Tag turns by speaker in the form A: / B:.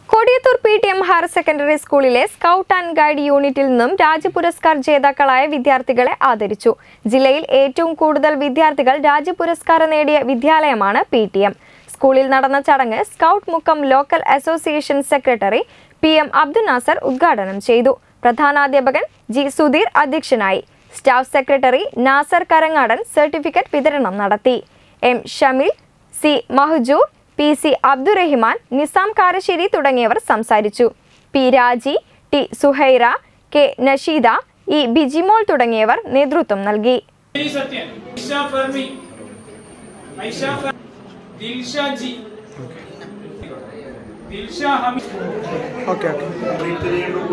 A: Kodiyathur P T M higher secondary സ്കൂളിലെ scout and guide യൂണിറ്റിൽ നിന്നും രാജ്യപുരസ്കാർ ജേതാക്കളായ വിദ്യാർത്ഥികളെ ആദരിച്ചു ജില്ലയിൽ ഏറ്റവും കൂടുതൽ വിദ്യാർത്ഥികൾ രാജ്യപുരസ്കാരം നേടിയ വിദ്യാലയമാണ് പി ടി എം സ്കൂളിൽ നടന്ന ചടങ്ങ് scout Mukkam local association secretary P M Abdul Nasar ഉദ്ഘാടനം ചെയ്തു പ്രധാനാധ്യാപകൻ ജി സുധീർ അധ്യക്ഷനായി staff secretary Nasar Karangadan certificate വിതരണം നടത്തി M Shameel C Mahajoor P C Abdurahiman Nizam Karassery തുടങ്ങിയവർ സംസാരിച്ചു P Raji T Suhaira K Nasheeda E Bijimol തുടങ്ങിയവർ നേതൃത്വം നൽകി
B: श्री सत्यन ईशा फर्मी ईशा फर दिलशा जी दिलशा हमीद
C: ഓക്കെ ഓക്കെ